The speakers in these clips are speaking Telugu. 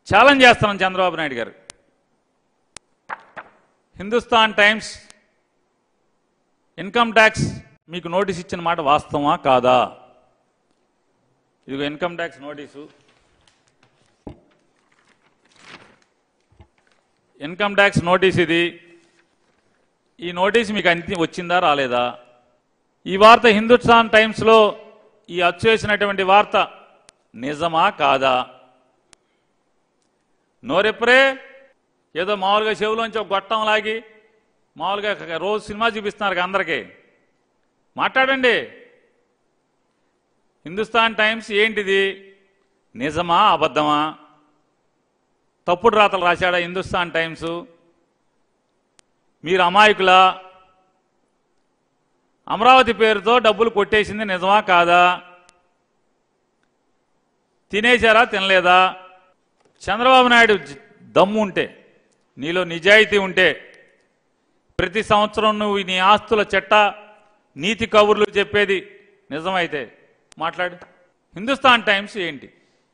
ఛాలెంజ్ చేస్తున్నాం చంద్రబాబు నాయుడు గారు హిందుస్థాన్ టైమ్స్ ఇన్కమ్ ట్యాక్స్ మీకు నోటీస్ ఇచ్చిన మాట వాస్తవమా కాదా ఇదిగో income tax notice income tax notice ఇది ఈ నోటీస్ మీకు అంతి వచ్చిందా రాలేదా ఈ వార్త హిందుస్థాన్ టైమ్స్లో ఈ అచ్చు వేసినటువంటి వార్త నిజమా కాదా నోరెప్పురే ఏదో మామూలుగా చెవులోంచి ఒక గొట్టం లాగి మామూలుగా రోజు సినిమా చూపిస్తున్నారు కదా అందరికీ మాట్లాడండి హిందుస్థాన్ టైమ్స్ ఏంటిది నిజమా అబద్ధమా తప్పుడు రాతలు రాశాడా హిందుస్థాన్ టైమ్స్ మీరు అమాయకులా అమరావతి పేరుతో డబ్బులు కొట్టేసింది నిజమా కాదా తినేశారా తినలేదా చంద్రబాబు నాయుడు జ- దమ్ము ఉంటే నీలో నిజాయితీ ఉంటే ప్రతి సంవత్సరం నువ్వు నీ ఆస్తుల చెట్ట నీతి కబుర్లు చెప్పేది నిజమైతే మాట్లాడు హిందుస్థాన్ టైమ్స్ ఏంటి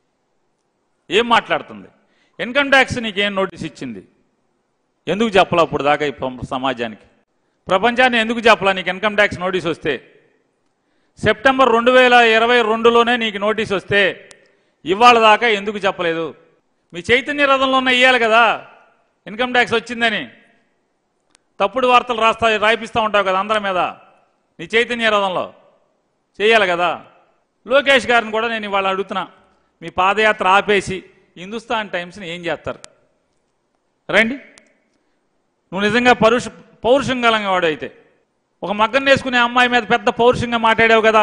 ఏం మాట్లాడుతుంది ఇన్కమ్ ట్యాక్స్ నీకేం నోటీస్ ఇచ్చింది ఎందుకు చెప్పలా అప్పుడు దాకా ఈ పం- సమాజానికి ప్రపంచాన్ని ఎందుకు చెప్పలా నీకు ఇన్కమ్ ట్యాక్స్ నోటీస్ వస్తే సెప్టెంబర్ రెండు వేల ఇరవై రెండులోనే నీకు నోటీస్ వస్తే ఇవాళ దాకా ఎందుకు చెప్పలేదు మీ చైతన్య రథంలో ఉన్న ఇయ్యాలి కదా ఇన్కమ్ ట్యాక్స్ వచ్చిందని తప్పుడు వార్తలు రాస్తా రాయిపిస్తూ ఉంటావు కదా అందరి మీద నీ చైతన్య రథంలో చేయాలి కదా లోకేష్ గారిని కూడా నేను ఇవాళ అడుగుతున్నా మీ పాదయాత్ర ఆపేసి హిందుస్థాన్ టైమ్స్ని ఏం చేస్తారు రండి నువ్వు నిజంగా పరుష పౌరుషం గలంగా వాడు అయితే ఒక మగ్గం వేసుకునే అమ్మాయి మీద పెద్ద పౌరుషంగా మాట్లాడావు కదా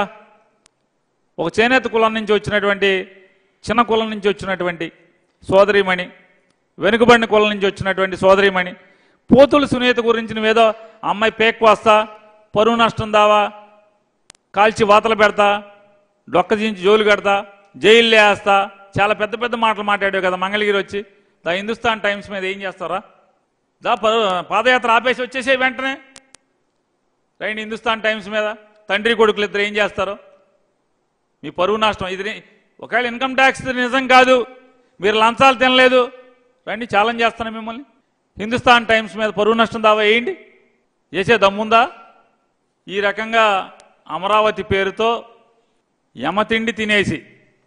ఒక చేనేత కులం నుంచి వచ్చినటువంటి చిన్న కులం నుంచి వచ్చినటువంటి సోదరిమణి వెనుకబడిన కులం నుంచి వచ్చినటువంటి సోదరిమణి పోతుల సునీత గురించి నువ్వేదో ఆ అమ్మాయి పేక్ వస్తా పరువు నష్టం దావా కాల్చి వాతలు పెడతా డొక్క దించి జోలు కడతా జైలు వేస్తా చాలా పెద్ద పెద్ద మాటలు మాట్లాడావు కదా మంగళగిరి వచ్చి దా హిందుస్థాన్ టైమ్స్ మీద ఏం చేస్తారా దా ప- పాదయాత్ర ఆపేసి వచ్చేసే వెంటనే రైండి హిందుస్థాన్ టైమ్స్ మీద తండ్రి కొడుకులు ఇద్దరు ఏం చేస్తారు మీ పరువు నష్టం ఇది ని- ఒకవేళ ఇన్కమ్ ట్యాక్స్ నిజం కాదు మీరు లంచాలు తినలేదు రండి ఛాలెంజ్ చేస్తాను మిమ్మల్ని హిందుస్థాన్ టైమ్స్ మీద పరువు నష్టం దావా వేయండి చేసే దమ్ముందా ఈ రకంగా అమరావతి పేరుతో యమతిండి తినేసి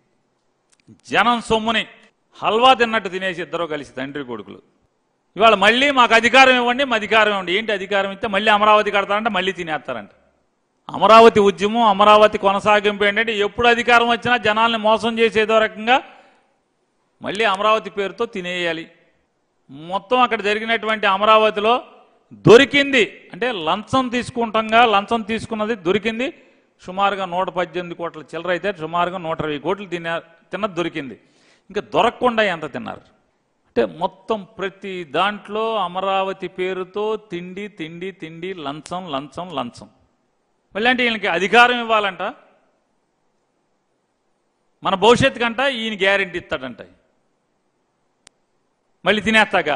జనం సొమ్ముని హల్వా తిన్నట్టు తినేసి ఇద్దరు కలిసి తండ్రి కొడుకులు ఇవాళ మళ్ళీ మాకు అధికారం ఇవ్వండి మా అధికారం ఇవ్వండి ఏంటి అధికారం ఇస్తే మళ్ళీ అమరావతి కడతారంటే మళ్ళీ తినేస్తారంట అమరావతి ఉద్యమం అమరావతి కొనసాగింపు ఏంటంటే ఎప్పుడు అధికారం వచ్చినా జనాల్ని మోసం చేసేదో రకంగా మళ్ళీ అమరావతి పేరుతో తినేయాలి మొత్తం అక్కడ జరిగినటువంటి అమరావతిలో దొరికింది అంటే లంచం తీసుకుంటాంగా లంచం తీసుకున్నది దొరికింది సుమారుగా నూట పద్దెనిమిది కోట్ల చిల్లర అయితే సుమారుగా నూట ఇరవై కోట్లు తిన తిన్నది దొరికింది ఇంకా దొరకకుండా ఎంత తిన్నారు అంటే మొత్తం ప్రతి దాంట్లో అమరావతి పేరుతో తిండి తిండి తిండి లంచం లంచం లంచం మళ్ళీ అంటే ఈయనకి అధికారం ఇవ్వాలంట మన భవిష్యత్తు కంట ఈయన గ్యారెంటీ ఇస్తాడంట మళ్ళీ తినేస్తాక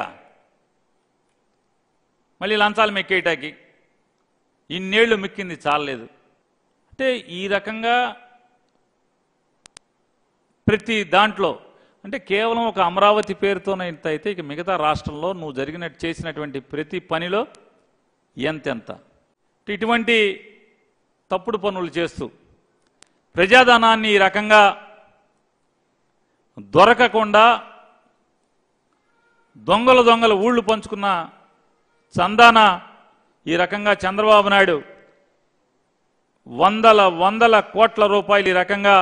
మళ్ళీ లంచాలు మెక్కేయటాకి ఇన్నేళ్లు మెక్కింది చాలలేదు అంటే ఈ రకంగా ప్రతి దాంట్లో అంటే కేవలం ఒక అమరావతి పేరుతోనే ఇంత అయితే ఇక మిగతా రాష్ట్రంలో నువ్వు జరిగినట్టు చేసినటువంటి ప్రతి పనిలో ఎంతెంత ఇటువంటి తప్పుడు పనులు చేస్తూ ప్రజాధనాన్ని ఈ రకంగా దొరకకుండా దొంగలు దొంగలు ఊళ్ళు పంచుకున్న చందాన ఈ రకంగా చంద్రబాబు నాయుడు వందల వందల కోట్ల రూపాయలు ఈ రకంగా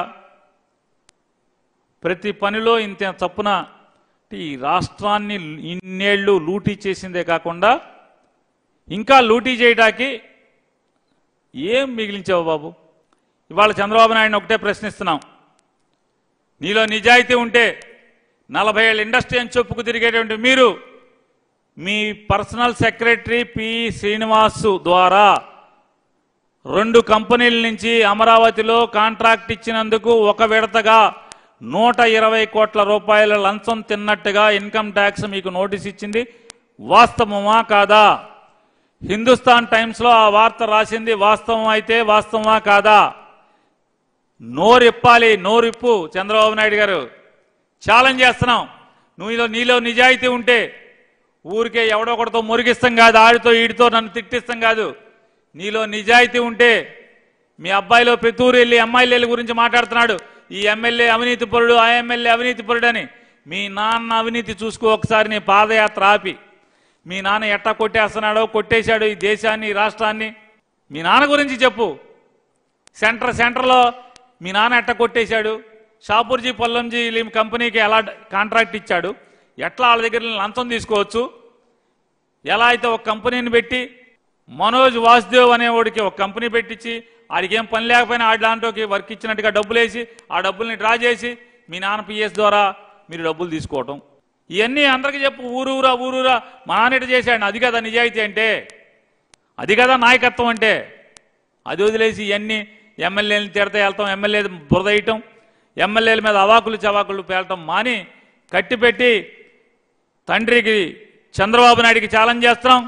ప్రతి పనిలో ఇంత చప్పున ఈ రాష్ట్రాన్ని ఇన్నేళ్లు లూటీ చేసిందే కాకుండా ఇంకా లూటీ చేయడానికి ఏం మిగిలించావు బాబు ఇవాళ చంద్రబాబు నాయుడిని ఒకటే ప్రశ్నిస్తున్నాం నీలో నిజాయితీ ఉంటే నలభై ఏళ్ళ ఇండస్ట్రీ అని చెప్పుకు తిరిగేటువంటి మీరు మీ పర్సనల్ సెక్రటరీ పి శ్రీనివాసు ద్వారా రెండు కంపెనీల నుంచి అమరావతిలో కాంట్రాక్ట్ ఇచ్చినందుకు ఒక విడతగా నూట ఇరవై కోట్ల రూపాయల లంచం తిన్నట్టుగా ఇన్కమ్ ట్యాక్స్ మీకు నోటీస్ ఇచ్చింది వాస్తవమా కాదా హిందుస్థాన్ టైమ్స్లో ఆ వార్త రాసింది వాస్తవం అయితే వాస్తవమా కాదా నోరిప్పాలి నోరిప్పు చంద్రబాబు నాయుడు గారు ఛాలెంజ్ చేస్తున్నాం నువ్వు నీలో నిజాయితీ ఉంటే ఊరికే ఎవడొకడితో మురిగిస్తాం కాదు ఆడితో ఈడితో నన్ను తిట్టిస్తాం కాదు నీలో నిజాయితీ ఉంటే మీ అబ్బాయిలో ప్రతి ఊరు వెళ్ళి ఎమ్మెల్యేల గురించి మాట్లాడుతున్నాడు ఈ ఎమ్మెల్యే అవినీతి పరుడు ఆ ఎమ్మెల్యే అవినీతి పరుడు అని మీ నాన్న అవినీతి చూసుకో ఒకసారి నీ పాదయాత్ర ఆపి మీ నాన్న ఎట్టా కొట్టేస్తున్నాడో కొట్టేశాడు ఈ దేశాన్ని ఈ రాష్ట్రాన్ని మీ నాన్న గురించి చెప్పు సెంటర్ సెంటర్లో మీ నాన్న ఎట్ట కొట్టేశాడు షాపూర్జీ పొల్లంజీ లిమ్ కంపెనీకి ఎలా కాంట్రాక్ట్ ఇచ్చాడు ఎట్లా వాళ్ళ దగ్గర లంచం తీసుకోవచ్చు ఎలా అయితే ఒక కంపెనీని పెట్టి మనోజ్ వాసుదేవ్ అనేవాడికి ఒక కంపెనీ పెట్టించి ఆడికి ఏం పని లేకపోయినా ఆడి దాంట్లోకి వర్క్ ఇచ్చినట్టుగా డబ్బులు వేసి ఆ డబ్బుల్ని డ్రా చేసి మీ నాన్న పిఎస్ ద్వారా మీరు డబ్బులు తీసుకోవటం ఇవన్నీ అందరికీ చెప్పు ఊరూరా ఊరూరా మా నాన్న ఇటు చేశాడు అది కదా నిజాయితీ అంటే అది కదా నాయకత్వం అంటే అది వదిలేసి ఇవన్నీ ఎమ్మెల్యేలను తిడతా వెళ్తాం ఎమ్మెల్యే బురద వేయటం ఎమ్మెల్యేల మీద అవాకులు చవాకులు పేలటం మాని కట్టిపెట్టి తండ్రికి చంద్రబాబు నాయుడికి ఛాలెంజ్ చేస్తున్నాం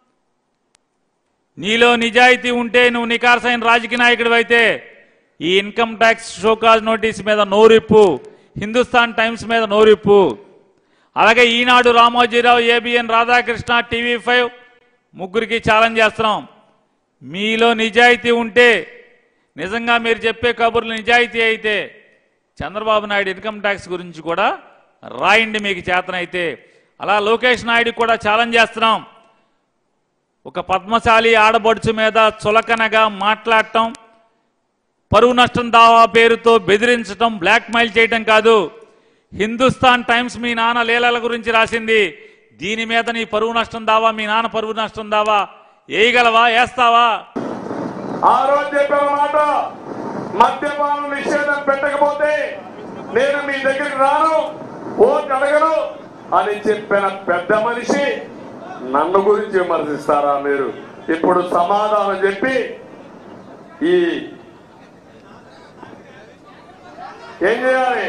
నీలో నిజాయితీ ఉంటే నువ్వు నికార్సైన రాజకీయ నాయకుడు అయితే ఈ ఇన్కమ్ ట్యాక్స్ షోకాజ్ నోటీస్ మీద నోరిప్పు హిందుస్థాన్ టైమ్స్ మీద నోరిప్పు అలాగే Eenadu Ramojirao ABN Radhakrishna TV five ముగ్గురికి ఛాలెంజ్ చేస్తున్నాం మీలో నిజాయితీ ఉంటే నిజంగా మీరు చెప్పే కబుర్లు నిజాయితీ అయితే చంద్రబాబు నాయుడు ఇన్కమ్ ట్యాక్స్ గురించి కూడా రాయండి మీకు చేతనైతే అలా లోకేష్ నాయుడు కూడా ఛాలెంజ్ చేస్తున్నాం ఒక పద్మశాలి ఆడబడుచు మీద చులకనగా మాట్లాడటం పరువు నష్టం దావా పేరుతో బెదిరించటం బ్లాక్మెయిల్ చేయటం కాదు హిందుస్థాన్ టైమ్స్ మీ నాన్న లీలల గురించి రాసింది దీని మీద నీ పరువు నష్టం దావా మీ నాన్న పరువు నష్టం దావా వేయగలవా వేస్తావా ఆ రోజు చెప్పిన మాట మద్యపానం నిషేధం పెట్టకపోతే నేను మీ దగ్గరికి రాను ఓటు అడగను అని చెప్పిన పెద్ద మనిషి నన్ను గురించి విమర్శిస్తారా మీరు ఇప్పుడు సమాధానం చెప్పి ఈ ఏం చేయాలి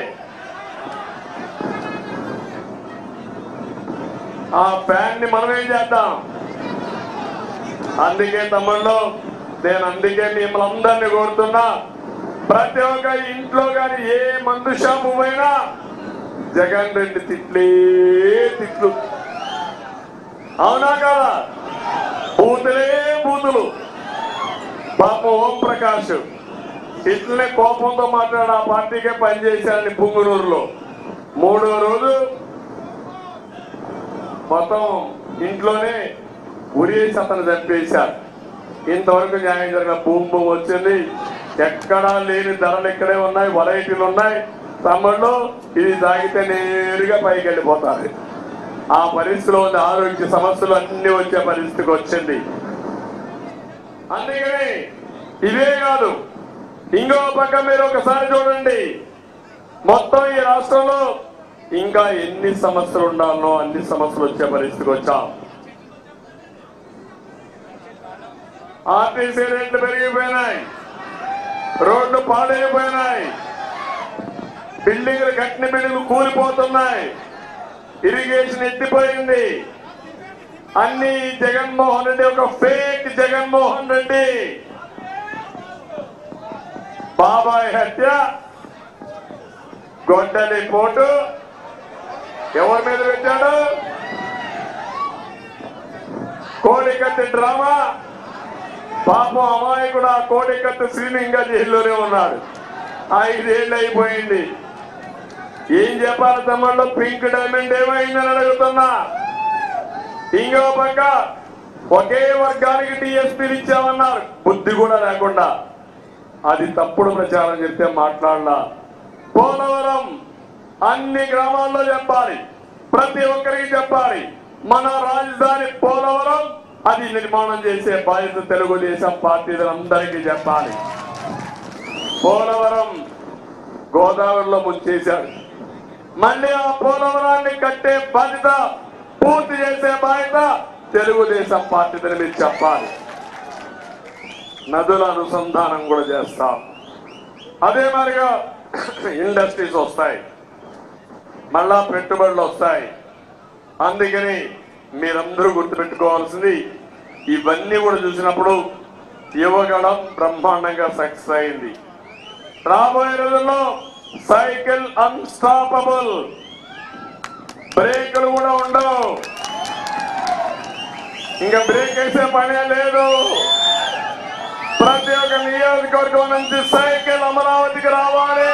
ఆ ఫ్యాన్ ని మనం ఏం చేద్దాం అందుకే తమ్ముళ్ళు నేను అందుకే మిమ్మల్ని అందరినీ కోరుతున్నా ప్రతి ఒక్క ఇంట్లో కానీ ఏ మందు షాపు పోయినా జగన్ రెడ్డి తిట్లే తిట్లు అవునా కదా బూతులే బూతులు పాప ఓం ప్రకాష్ ఇట్లనే కోపంతో మాట్లాడి ఆ పార్టీకే పనిచేశారని పుంగునూరులో మూడో రోజు మొత్తం ఇంట్లోనే ఉరేసి అతను చంపేశారు ఇంతవరకు న్యాయం జరిగిన భూమి భూమి వచ్చింది ఎక్కడా లేని ధరలు ఇక్కడే ఉన్నాయి వెరైటీలు ఉన్నాయి తమ్ముళ్ళు ఇది తాగితే నేరుగా పైకి వెళ్ళిపోతారు ఆ పరిస్థితిలో ఉన్న ఆరోగ్య సమస్యలు అన్ని వచ్చే పరిస్థితికి వచ్చింది అందుకని ఇదే కాదు ఇంకో పక్క మీరు ఒకసారి చూడండి మొత్తం ఈ రాష్ట్రంలో ఇంకా ఎన్ని సమస్యలు ఉండాలో అన్ని సమస్యలు వచ్చే పరిస్థితికి వచ్చాం ఆర్టీసీ రేట్లు పెరిగిపోయినాయి రోడ్లు పాడైపోయినాయి బిల్డింగ్లు కట్టిన బిల్డింగ్లు కూలిపోతున్నాయి ఇరిగేషన్ ఎత్తిపోయింది అన్ని ఈ జగన్మోహన్ రెడ్డి ఒక ఫేక్ జగన్మోహన్ రెడ్డి బాబాయ్ హత్య గొడ్డలి పోటు ఎవరి మీద పెట్టాడు కోడికత్తి డ్రామా పాపం అమాయకుడు ఆ కోడికత్తి శ్రీలింగ జైల్లోనే ఉన్నాడు ఐదేళ్ళు అయిపోయింది ఏం చెప్పాలి తమ్ముళ్ళు పింక్ డైమండ్ ఏమైందని అడుగుతున్నా ఇంకో పక్క ఒకే వర్గానికి టీఎస్పీలు ఇచ్చామన్నారు బుద్ధి కూడా లేకుండా అది తప్పుడు ప్రచారం చెప్తే మాట్లాడలా పోలవరం అన్ని గ్రామాల్లో చెప్పాలి ప్రతి ఒక్కరికి చెప్పాలి మన రాజధాని పోలవరం అది నిర్మాణం చేసే బాధ్యత తెలుగుదేశం పార్టీలందరికీ చెప్పాలి పోలవరం గోదావరిలో ముంచేశాడు మళ్ళీ ఆ పోలవరాన్ని కట్టే బాధ్యత పూర్తి చేసే బాధ్యత తెలుగుదేశం పార్టీదని మీరు చెప్పాలి నదుల అనుసంధానం కూడా చేస్తాం అదే మరిగా ఇండస్ట్రీస్ వస్తాయి మళ్ళా పెట్టుబడులు వస్తాయి అందుకని మీరందరూ గుర్తుపెట్టుకోవాల్సింది ఇవన్నీ కూడా చూసినప్పుడు యువగడం బ్రహ్మాండంగా సక్సెస్ అయింది రాబోయే రోజుల్లో సైకిల్ అన్స్టాపబుల్ బ్రేకులు కూడా ఉండవు ఇంకా బ్రేక్ వేసే పనే లేదు ప్రతి ఒక్క నియోజకవర్గం నుంచి సైకిల్ అమరావతికి రావాలి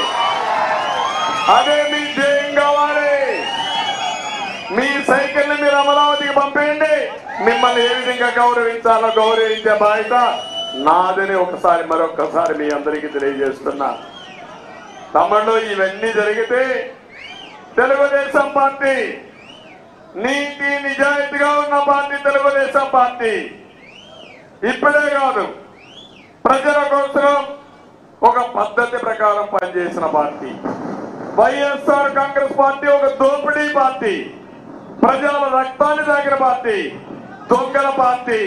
అదే మీ ధ్యేయం కావాలి మీ సైకిల్ ని మీరు అమరావతికి పంపేయండి మిమ్మల్ని ఏ విధంగా గౌరవించాలో గౌరవించే బాధ్యత నాదని ఒకసారి మరొకసారి మీ అందరికీ తెలియజేస్తున్నా తమిళలో ఇవన్నీ జరిగితే తెలుగుదేశం పార్టీ నీతి నిజాయితీగా ఉన్న పార్టీ తెలుగుదేశం పార్టీ ఇప్పుడే కాదు ప్రజల కోసం ఒక పద్ధతి ప్రకారం పనిచేసిన పార్టీ వైఎస్ఆర్ కాంగ్రెస్ పార్టీ ఒక దోపిడీ పార్టీ ప్రజల రక్తాన్ని తాగిన పార్టీ దొంగల పార్టీ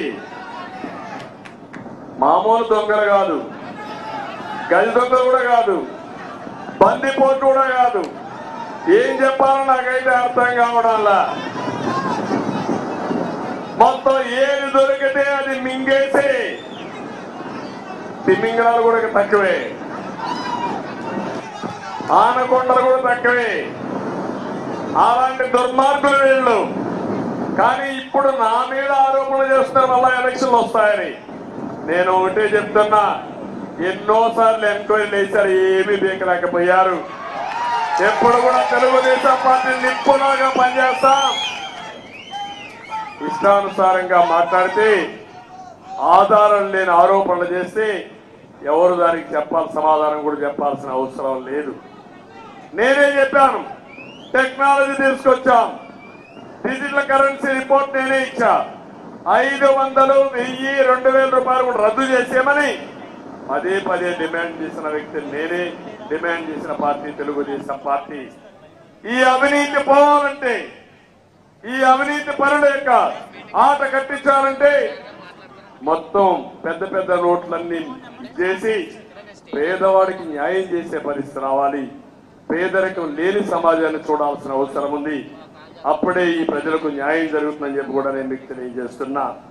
మామూలు దొంగలు కాదు గది దొంగలు కూడా కాదు బందిపోటు కూడా కాదు ఏం చెప్పాలో నాకైతే అర్థం కావడంలా మొత్తం ఏది దొరికితే అది మింగేసి తిమింగళాలు కూడా తక్కువే ఆనకొండలు కూడా తక్కువే అలాంటి దుర్మార్గులు వీళ్ళు కానీ ఇప్పుడు నా మీద ఆరోపణలు చేస్తున్నారు మళ్ళా ఎలక్షన్లు వస్తాయని నేను ఒకటే చెప్తున్నా ఎన్నోసార్లు ఎంక్వైరీ వేశారు ఏమీ బీకలేకపోయారు ఎప్పుడు కూడా తెలుగుదేశం పార్టీ నిప్పులాగా పనిచేస్తాం ఇష్టానుసారంగా మాట్లాడితే ఆధారం లేని ఆరోపణలు చేస్తే ఎవరు దానికి చెప్పాల్సిన సమాధానం కూడా చెప్పాల్సిన అవసరం లేదు నేనే చెప్పాను టెక్నాలజీ తీసుకొచ్చాం డిజిటల్ కరెన్సీ రిపోర్ట్ నేనే ఇచ్చా ఐదు వందలు వెయ్యి రెండు వేల రూపాయలు కూడా రద్దు చేసేయమని పదే పదే డిమాండ్ చేసిన వ్యక్తి నేనే డిమాండ్ చేసిన పార్టీ తెలుగుదేశం పార్టీ ఈ అవినీతి పోవాలంటే ఈ అవినీతి పనుల యొక్క ఆట కట్టించాలంటే మొత్తం పెద్ద పెద్ద నోట్లన్నీ చేసి పేదవాడికి న్యాయం చేసే పరిస్థితి రావాలి పేదరికం లేని సమాజాన్ని చూడాల్సిన అవసరం ఉంది అప్పుడే ఈ ప్రజలకు న్యాయం జరుగుతుందని చెప్పి కూడా నేను మీకు తెలియజేస్తున్నా